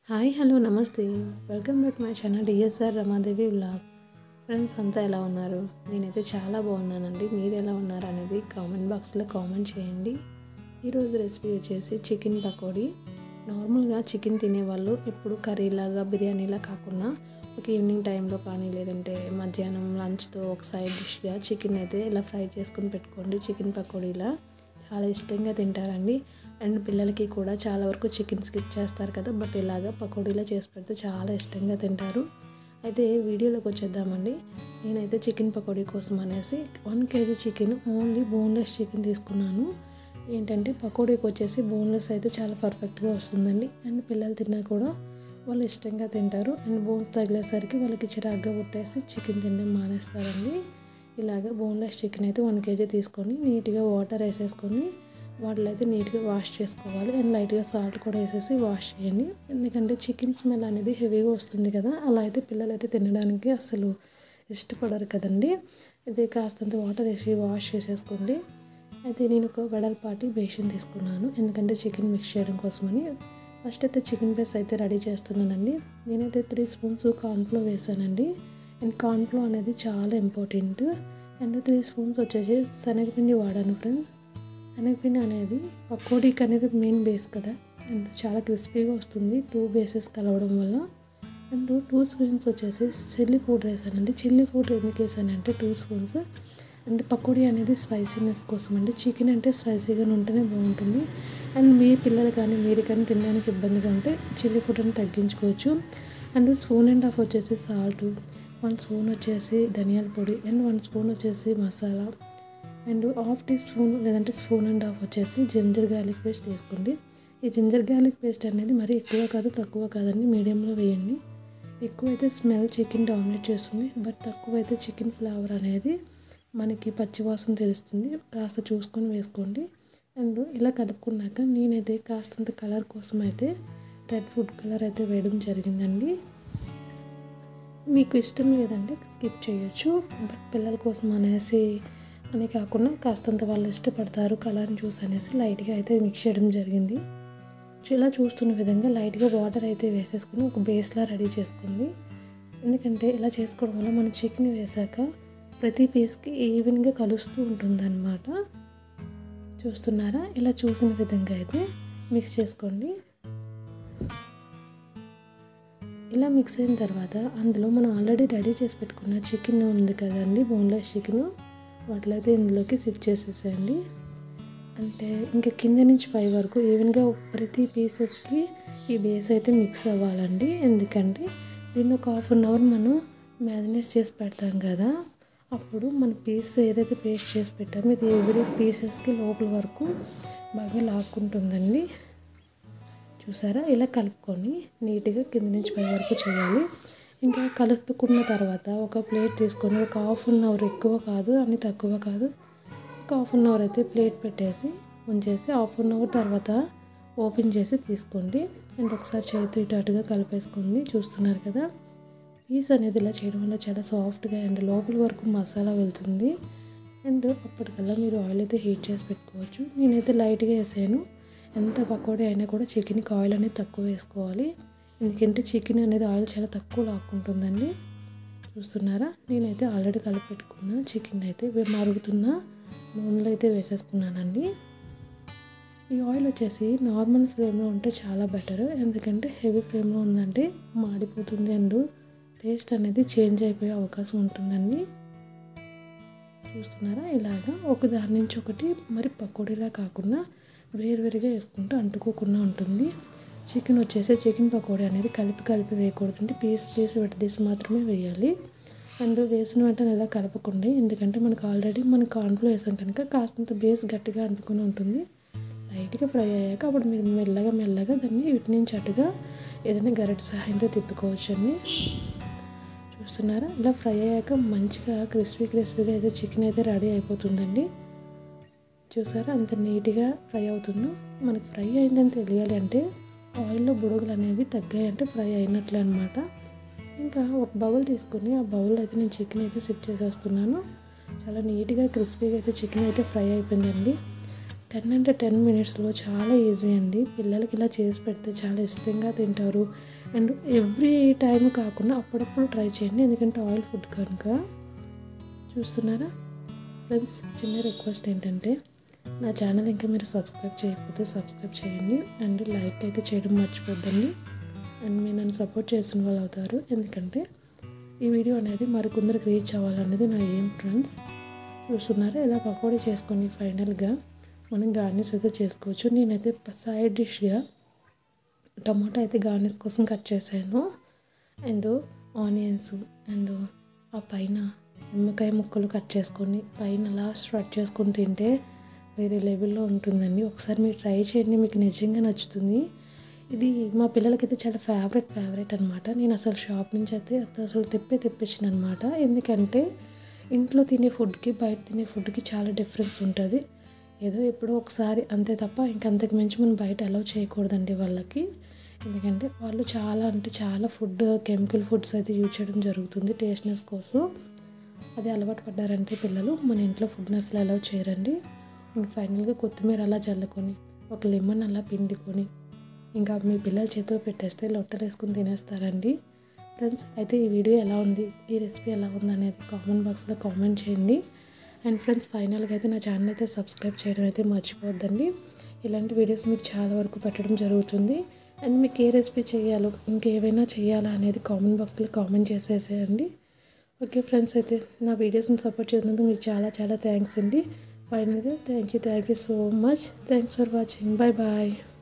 hi hello నమస్తే welcome back my channel DSR Ramadevi vlogs friends అంతా ఎలా ఉన్నారు నేనైతే చాలా బాగున్నానండి మీరు ఎలా ఉన్నారు అనేది కామెంట్ బాక్స్లో కామెంట్ చేయండి ఈరోజు రెసిపీ వచ్చేసి చికెన్ పకోడీ నార్మల్గా చికెన్ తినేవాళ్ళు ఎప్పుడు కర్రీలాగా బిర్యానీలా కాకుండా ఒక ఈవినింగ్ టైంలో కానీ లేదంటే మధ్యాహ్నం లంచ్తో ఒక సైడ్ డిష్గా చికెన్ అయితే ఇలా ఫ్రై చేసుకుని పెట్టుకోండి చికెన్ పకోడీలా చాలా ఇష్టంగా తింటారండి అండ్ పిల్లలకి కూడా చాలా వరకు చికెన్ స్కిప్ చేస్తారు కదా బట్ ఇలాగా పకోడీలో చేసి పెడితే చాలా ఇష్టంగా తింటారు అయితే వీడియోలోకి వచ్చేద్దామండి నేనైతే చికెన్ పకోడీ కోసం అనేసి one kg chicken only boneless chicken తీసుకున్నాను ఏంటంటే పకోడీకి వచ్చేసి బోన్లెస్ అయితే చాలా పర్ఫెక్ట్గా వస్తుందండి అండ్ పిల్లలు తిన్నా కూడా వాళ్ళు ఇష్టంగా తింటారు అండ్ బోన్స్ తగిలేసరికి వాళ్ళకి చిరాగ్గా పుట్టేసి చికెన్ తినడం మానేస్తారండి ఇలాగ బోన్లెస్ చికెన్ అయితే వన్ కేజీ తీసుకొని నీట్గా వాటర్ వేసేసుకొని వాటిలో అయితే నీట్గా వాష్ చేసుకోవాలి అండ్ లైట్గా సాల్ట్ కూడా వేసేసి వాష్ చేయండి ఎందుకంటే చికెన్ స్మెల్ అనేది హెవీగా వస్తుంది కదా అలా అయితే పిల్లలు అయితే తినడానికి అసలు ఇష్టపడరు కదండి ఇది కాస్తంత వాటర్ వేసి వాష్ చేసేసుకోండి అయితే నేను ఒక వెడల్పాటి బేషన్ తీసుకున్నాను ఎందుకంటే చికెన్ మిక్స్ చేయడం కోసమని ఫస్ట్ అయితే చికెన్ పేస్ట్ అయితే రెడీ చేస్తున్నానండి నేనైతే త్రీ స్పూన్స్ కార్న్ఫ్లో వేసానండి అండ్ కార్న్ఫ్లో అనేది చాలా ఇంపార్టెంట్ అండ్ త్రీ స్పూన్స్ వచ్చేసి శనగపిండి వాడాను ఫ్రెండ్స్ శనగపిండి అనేది పకోడీకి అనేది మెయిన్ బేస్ కదా అండ్ చాలా క్రిస్పీగా వస్తుంది టూ బేసెస్ కలవడం వల్ల అండ్ టూ స్పూన్స్ వచ్చేసి చిల్లీ పౌడర్ వేసానండి చిల్లీ పౌడర్ ఎందుకు వేసానంటే టూ స్పూన్స్ అండ్ పకోడీ అనేది స్పైసీనెస్ కోసం అండి చికెన్ అంటే స్పైసీగా ఉంటేనే బాగుంటుంది అండ్ మీ పిల్లలు కానీ మీరు కానీ తినడానికి ఇబ్బందిగా ఉంటే చిల్లీ పౌడర్ని తగ్గించుకోవచ్చు అండ్ స్పూన్ అండ్ హాఫ్ వచ్చేసి సాల్ట్ వన్ స్పూన్ వచ్చేసి ధనియాల పొడి అండ్ వన్ స్పూన్ వచ్చేసి masala and half teaspoon లేదంటే స్పూన్ అండ్ హాఫ్ వచ్చేసి జింజర్ గార్లిక్ పేస్ట్ వేసుకోండి ఈ జింజర్ గార్లిక్ పేస్ట్ అనేది మరీ ఎక్కువ కాదు తక్కువ కాదండి మీడియంలో వేయండి ఎక్కువ అయితే స్మెల్ చికెన్ డామినేట్ చేస్తుంది బట్ తక్కువ అయితే చికెన్ ఫ్లేవర్ అనేది మనకి పచ్చివాసన తెలుస్తుంది కాస్త చూసుకొని వేసుకోండి అండ్ ఇలా కలుపుకున్నాక నేనైతే కాస్తంత కలర్ కోసం అయితే రెడ్ ఫుడ్ కలర్ అయితే వేయడం జరిగిందండి మీకు ఇష్టం లేదంటే స్కిప్ చేయొచ్చు బట్ పిల్లల కోసం అనేసి అని కాకుండా కాస్తంత వాళ్ళు ఇష్టపడతారు కలర్ని చూసి అనేసి లైట్గా అయితే మిక్స్ చేయడం జరిగింది ఇలా చూస్తున్న విధంగా లైట్గా వాటర్ అయితే వేసేసుకుని ఒక బేస్లా రెడీ చేసుకోండి ఎందుకంటే ఇలా చేసుకోవడం వల్ల మనం చికెన్ వేసాక ప్రతి పీస్కి ఈవెన్గా కలుస్తూ ఉంటుందన్నమాట చూస్తున్నారా ఇలా చూసిన విధంగా అయితే మిక్స్ చేసుకోండి ఇలా మిక్స్ అయిన తర్వాత అందులో మనం ఆల్రెడీ రెడీ చేసి పెట్టుకున్న చికెన్ ఉంది కదండి బోన్లెస్ చికెన్ వాటిలో అయితే ఇందులోకి సిప్ చేసేసేయండి అంటే ఇంకా కింద నుంచి పై వరకు ఈవెన్గా ప్రతి పీసెస్కి ఈ బేస్ అయితే మిక్స్ అవ్వాలండి ఎందుకంటే దీన్ని ఒక హాఫ్ అన్ అవర్ మనం మ్యారినేట్ చేసి పెడతాం కదా అప్పుడు మన పీస్ ఏదైతే పేస్ట్ చేసి పెట్టామో ఇది ఎవరి పీసెస్కి లోపల వరకు బాగా లాక్కుంటుందండి చూసారా ఇలా కలుపుకొని నీట్గా కింద నుంచి పై వరకు చేయాలి ఇంకా కలుపుకున్న తర్వాత ఒక ప్లేట్ తీసుకొని ఒక హాఫ్ అన్ అవర్ ఎక్కువ కాదు అని తక్కువ కాదు ఒక హాఫ్ అన్ అవర్ అయితే ప్లేట్ పెట్టేసి ఉంచేసి హాఫ్ అన్ అవర్ తర్వాత ఓపెన్ చేసి తీసుకోండి అండ్ ఒకసారి చేతి ఇటు అటుగా కలిపేసుకోండి చూస్తున్నారు కదా పీస్ అనేది ఇలా చేయడం వల్ల చాలా సాఫ్ట్గా అండ్ లోపల వరకు మసాలా వెళ్తుంది అండ్ అప్పటికల్లా మీరు ఆయిల్ అయితే హీట్ చేసి పెట్టుకోవచ్చు నేనైతే లైట్గా వేసాను ఎంత పకోడీ అయినా కూడా చికెన్కి ఆయిల్ అనేది తక్కువ వేసుకోవాలి ఎందుకంటే చికెన్ అనేది ఆయిల్ చాలా తక్కువ లాక్కుంటుందండి చూస్తున్నారా నేనైతే ఆల్రెడీ కలిపి పెట్టుకున్న చికెన్ అయితే మరుగుతున్న నూనెలో అయితే వేసేసుకున్నానండి ఈ ఆయిల్ వచ్చేసి నార్మల్ ఫ్లేమ్లో ఉంటే చాలా బెటర్ ఎందుకంటే హెవీ ఫ్లేమ్లో ఉందంటే మాడిపోతుంది అండ్ టేస్ట్ అనేది చేంజ్ అయిపోయే అవకాశం ఉంటుందండి చూస్తున్నారా ఇలాగా ఒక దాని నుంచి ఒకటి మరి పకోడీలా కాకుండా వేరువేరుగా వేసుకుంటూ అంటుకోకుండా ఉంటుంది చికెన్ వచ్చేసి చికెన్ పకోడీ అనేది కలిపి కలిపి వేయకూడదండి పీస్ పీస్ విడదీసి మాత్రమే వేయాలి అండ్ వేసిన వెంటనే ఇలా కలపకండి ఎందుకంటే మనకు ఆల్రెడీ మనం కార్న్ఫ్లో వేసాం కనుక కాస్తంత బేస్ గట్టిగా అంటుకొని ఉంటుంది లైట్గా ఫ్రై అయ్యాక అప్పుడు మీరు మెల్లగా మెల్లగా దాన్ని ఇటు నుంచి అటుగా ఏదైనా గరిటె సహాయంతో తిప్పుకోవచ్చండి చూస్తున్నారా ఇలా ఫ్రై అయ్యాక మంచిగా క్రిస్పీ క్రిస్పీగా అయితే చికెన్ అయితే రెడీ అయిపోతుందండి చూసారా అంత నీట్గా ఫ్రై అవుతుందో మనకి ఫ్రై అయిందని తెలియాలి అంటే ఆయిల్లో బుడగలు అనేవి తగ్గాయంటే ఫ్రై అయినట్లే అనమాట ఇంకా ఒక బౌల్ తీసుకొని ఆ బౌల్ అయితే నేను చికెన్ అయితే సిప్ చేసేస్తున్నాను చాలా నీట్గా క్రిస్పీగా అయితే చికెన్ అయితే ఫ్రై అయిపోయిందండి టెన్ అంటే టెన్ మినిట్స్లో చాలా ఈజీ అండి పిల్లలకి ఇలా చేసి పెడితే చాలా ఇష్టంగా తింటారు అండ్ ఎవ్రీ టైం కాకుండా అప్పుడప్పుడు ట్రై చేయండి ఎందుకంటే ఆయిల్ ఫుడ్ కనుక చూస్తున్నారా ఫ్రెండ్స్ చిన్న రిక్వెస్ట్ ఏంటంటే నా ఛానల్ ఇంకా మీరు సబ్స్క్రైబ్ చేయకపోతే సబ్స్క్రైబ్ చేయండి అండ్ లైక్ అయితే చేయడం మర్చిపోద్దండి అండ్ మీరు నన్ను సపోర్ట్ చేసిన వాళ్ళు అవుతారు ఎందుకంటే ఈ వీడియో అనేది మరికొందరికి రీచ్ అవ్వాలనేది నా ఏం ఫ్రెండ్స్ చూస్తున్నారా ఇలా పకోడీ చేసుకొని ఫైనల్గా మనం గార్నిష్ అయితే చేసుకోవచ్చు నేనైతే సైడ్ డిష్గా టమాటా అయితే గార్నిష్ కోసం కట్ చేశాను అండ్ ఆనియన్స్ అండ్ ఆ పైన నిమ్మకాయ ముక్కలు కట్ చేసుకొని పైన అలా స్ప్రెడ్ చేసుకొని తింటే వేరే లెవెల్లో ఉంటుందండి ఒకసారి మీరు ట్రై చేయండి మీకు నిజంగా నచ్చుతుంది ఇది మా పిల్లలకైతే చాలా ఫేవరెట్ ఫేవరెట్ అనమాట నేను అసలు షాప్ నుంచి అయితే అసలు తెప్పే తెప్పించిన అనమాట ఎందుకంటే ఇంట్లో తినే ఫుడ్కి బయట తినే ఫుడ్కి చాలా డిఫరెన్స్ ఉంటుంది ఏదో ఎప్పుడో ఒకసారి అంతే తప్ప ఇంకంతకు మించి మనం బయట అలౌ చేయకూడదండి వాళ్ళకి ఎందుకంటే వాళ్ళు చాలా అంటే చాలా ఫుడ్ కెమికల్ ఫుడ్స్ అయితే యూజ్ చేయడం జరుగుతుంది టేస్ట్నెస్ కోసం అది అలవాటు పడ్డారంటే పిల్లలు మన ఇంట్లో ఫుడ్ని అసలు అలౌ చేయరండి ఇంక ఫైనల్గా కొత్తిమీర అలా చల్లుకొని ఒక లెమన్ అలా పిండుకొని ఇంకా మీ పిల్లల చేతిలో పెట్టేస్తే లొట్టలు వేసుకొని తినేస్తారండి ఫ్రెండ్స్ అయితే ఈ వీడియో ఎలా ఉంది ఈ రెసిపీ ఎలా ఉంది అనేది కామెంట్ బాక్స్లో కామెంట్ చేయండి అండ్ ఫ్రెండ్స్ ఫైనల్గా అయితే నా ఛానల్ అయితే సబ్స్క్రైబ్ చేయడం అయితే మర్చిపోవద్దండి ఇలాంటి వీడియోస్ మీకు చాలా వరకు పెట్టడం జరుగుతుంది అండ్ మీకు ఏ రెసిపీ చేయాలో ఇంకేమైనా చేయాలా అనేది కామెంట్ బాక్స్లో కామెంట్ చేసేసేయండి ఓకే ఫ్రెండ్స్ అయితే నా వీడియోస్ని సపోర్ట్ చేసినందుకు మీకు చాలా చాలా థ్యాంక్స్ అండి ఫైనల్గా thank you thank you so much thanks for watching bye bye